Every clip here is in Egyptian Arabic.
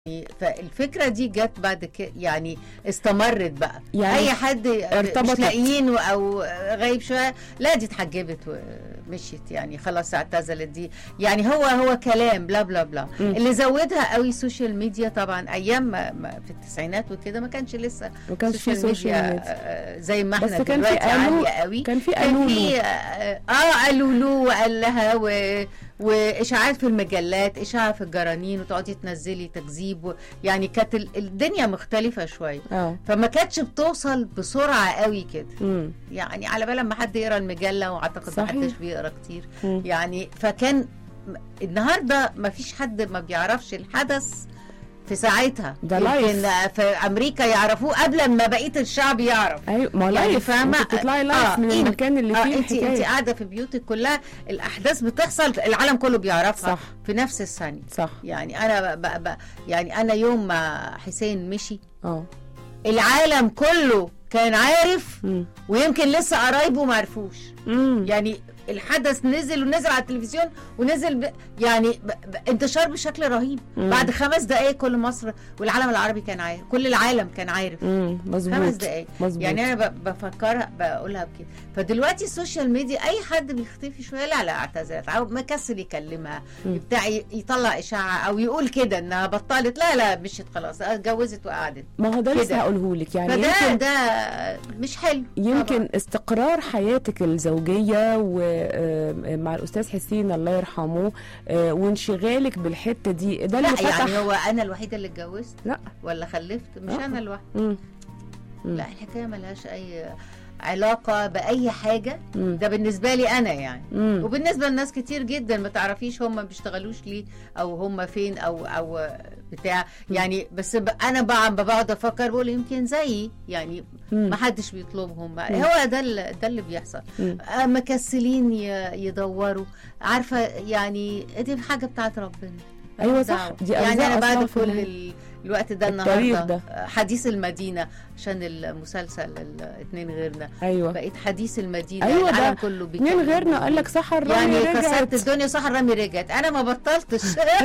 فالفكره دي جت بعد كده يعني استمرت بقى يعني اي حد ارتبطت. مش لاقيينه او غايب شويه لا دي اتحجبت ومشيت يعني خلاص اعتزلت دي يعني هو هو كلام بلا بلا بلا مم. اللي زودها قوي السوشيال ميديا طبعا ايام ما ما في التسعينات وكده ما كانش لسه ما كانش في سوشيال ميديا آه، زي ما احنا بس كان في دلوقتي قالوا- عاليه قوي كان في كان قالوا في اه آه، قالوا له وقال لها و... واشاعات في المجلات اشاعه في الجرانين وتقعدي تنزلي تكذيب و... يعني كانت ال- الدنيا مختلفه شويه اه فما كانتش بتوصل بسرعه قوي كده امم يعني على بال ما حد يقرا المجله واعتقد ما صحيح. حدش بيقرا كتير مم. يعني فكان م- النهارده ما فيش حد ما بيعرفش الحدث في ساعتها ده يمكن لايف. في امريكا يعرفوه قبل ما بقيه الشعب يعرف ايوه ما يعني لايف فاهمة؟ انت بتطلعي لايف آه، من إن- المكان اللي اه فيه انت انت الحكايه قاعده في بيوتك كلها الاحداث بتحصل العالم كله بيعرفها صح. في نفس الثانيه صح يعني انا ب ب ب يعني انا يوم ما حسين مشي اه العالم كله كان عارف امم ويمكن لسه قرايبه ما عرفوش امم يعني الحدث نزل ونزل على التلفزيون ونزل ب... يعني ب... ب... انتشار بشكل رهيب مم. بعد خمس دقائق كل مصر والعالم العربي كان عارف كل العالم كان عارف امم مظبوط خمس دقايق مظبوط يعني انا ب- بفكرها بقولها بكده فدلوقتي السوشيال ميديا اي حد بيختفي شويه لا لا اعتذرت او مكسل يكلمها مم. بتاع ي- يطلع اشاعه او يقول كده انها بطلت لا لا مشيت خلاص اتجوزت وقعدت ما هو ده لسه كده. هقوله لك يعني فده يمكن ده مش حلو يمكن طبعاً. استقرار حياتك الزوجية ومع الأستاذ حسين الله يرحمه آه، وانشغالك بالحتة دي ده اللي لا فتح يعني هو انا الوحيده اللي اتجوزت لا ولا خلفت مش آه. انا لوحدي مم. مم. لا الحكايه ملهاش اي علاقه باي حاجه مم. ده بالنسبه لي انا يعني مم. وبالنسبه لناس كتير جدا ما تعرفيش هم ما بيشتغلوش ليه او هم فين او او بتاع يعني بس ب... انا بقى بقعد افكر بقول يمكن زيي يعني مم. ما حدش بيطلبهم مم. هو ده ال- ده اللي بيحصل مم. آه، مكسلين ي- يدوروا عارفه يعني دي حاجه بتاعت ربنا أيوة ماليش صح، دعوة. دي يعني أرزاق انا بعد أصلا في كل النهاية. ال- الوقت ده التاريخ النهارده ده. آه، حديث المدينه عشان المسلسل الاثنين غيرنا أيوة بقيت حديث المدينه أيوة ده العالم كله اتنين بيتكلم. غيرنا قال لك سحر رامي يعني رجعت كسرت الدنيا صح رامي رجعت انا ما بطلتش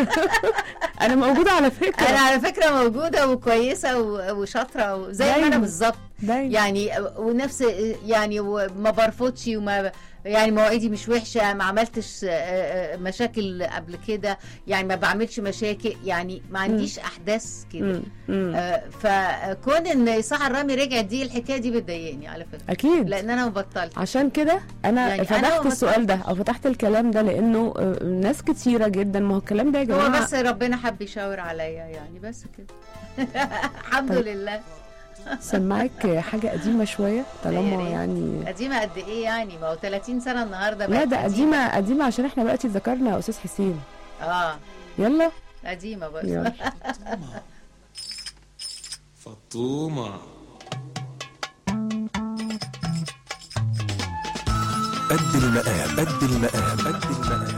أنا موجودة على فكرة انا على فكره موجوده وكويسه و- وشاطره وزي ما انا دايما. بالظبط دايما يعني ونفس يعني وما برفضش وما يعني مواعيدي مش وحشه ما عملتش آه، آه، مشاكل قبل كده يعني ما بعملش مشاكل يعني ما عنديش احداث كده مم. مم. آه، فكون ان سحر رامي رجعت دي الحكايه دي بتضايقني على فكره أكيد لان انا ما بطلت عشان كده انا يعني فتحت أنا ما السؤال ده بطلتش. او فتحت الكلام ده لانه آه، ناس كتيره جدا ما هو الكلام ده يا هو جماعه بس ربنا حب يشاور عليا يعني بس كده الحمد طيب. لله سمعك حاجه قديمه شويه يا طالما ريت. يعني قديمه قد ايه يعني ما هو 30 سنه النهارده لا بقت ده قديمه قديمه عشان احنا دلوقتي ذكرنا يا استاذ حسين اه يلا قديمه برضه يلا فطومة قد المقام قد المقام قد المقام